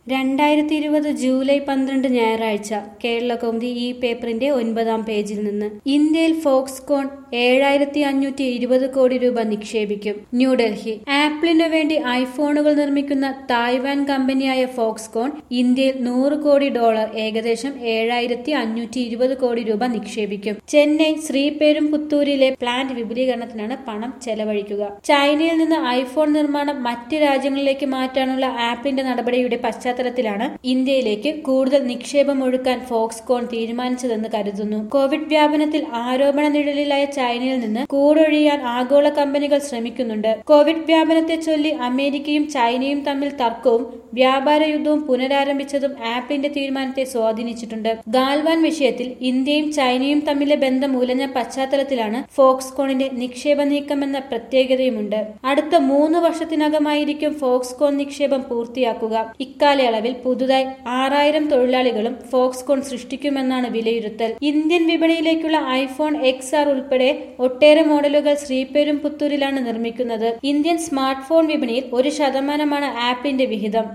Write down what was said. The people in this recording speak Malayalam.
രണ്ടായിരത്തി ഇരുപത് ജൂലൈ പന്ത്രണ്ട് ഞായറാഴ്ച കേരള കൗമുദി ഈ പേപ്പറിന്റെ ഒൻപതാം പേജിൽ നിന്ന് ഇന്ത്യയിൽ ഫോക്സ്കോൺ ഏഴായിരത്തി അഞ്ഞൂറ്റി ഇരുപത് കോടി രൂപ നിക്ഷേപിക്കും ന്യൂഡൽഹി ആപ്പിളിനു വേണ്ടി ഐഫോണുകൾ നിർമ്മിക്കുന്ന തായ്വാൻ കമ്പനിയായ ഫോക്സ്കോൺ ഇന്ത്യയിൽ നൂറ് കോടി ഡോളർ ഏകദേശം ഏഴായിരത്തി അഞ്ഞൂറ്റി ഇരുപത് കോടി രൂപ നിക്ഷേപിക്കും ചെന്നൈ ശ്രീപെരുംപുത്തൂരിലെ പ്ലാന്റ് വിപുലീകരണത്തിനാണ് പണം ചെലവഴിക്കുക ചൈനയിൽ നിന്ന് ഐഫോൺ നിർമ്മാണം മറ്റ് രാജ്യങ്ങളിലേക്ക് മാറ്റാനുള്ള ആപ്പിളിന്റെ നടപടിയുടെ പശ്ചാത്തലത്തിലാണ് ഇന്ത്യയിലേക്ക് കൂടുതൽ നിക്ഷേപം ഒഴുക്കാൻ ഫോക്സ്കോൺ തീരുമാനിച്ചതെന്ന് കരുതുന്നു കോവിഡ് വ്യാപനത്തിൽ ആരോപണ നിഴലിലായ ചൈനയിൽ നിന്ന് കൂടൊഴിയാൻ ആഗോള കമ്പനികൾ ശ്രമിക്കുന്നുണ്ട് കോവിഡ് വ്യാപനത്തെ ചൊല്ലി അമേരിക്കയും ചൈനയും തമ്മിൽ തർക്കവും വ്യാപാര യുദ്ധവും പുനരാരംഭിച്ചതും ആപ്പിളിന്റെ തീരുമാനത്തെ സ്വാധീനിച്ചിട്ടുണ്ട് ഗാൽവാൻ വിഷയത്തിൽ ഇന്ത്യയും ചൈനയും തമ്മിലെ ബന്ധം ഉലഞ്ഞ പശ്ചാത്തലത്തിലാണ് ഫോക്സ്കോണിന്റെ നിക്ഷേപ നീക്കമെന്ന പ്രത്യേകതയുമുണ്ട് അടുത്ത മൂന്ന് വർഷത്തിനകമായിരിക്കും ഫോക്സ്കോൺ നിക്ഷേപം പൂർത്തിയാക്കുക ഇക്കാലയളവിൽ പുതുതായി ആറായിരം തൊഴിലാളികളും ഫോക്സ്കോൺ സൃഷ്ടിക്കുമെന്നാണ് വിലയിരുത്തൽ ഇന്ത്യൻ വിപണിയിലേക്കുള്ള ഐഫോൺ എക്സ് ആർ ഉൾപ്പെടെ ഒട്ടേറെ മോഡലുകൾ ശ്രീപെരുംപുത്തൂരിലാണ് നിർമ്മിക്കുന്നത് ഇന്ത്യൻ സ്മാർട്ട് ഫോൺ വിപണിയിൽ ഒരു ശതമാനമാണ് ആപ്പിളിന്റെ വിഹിതം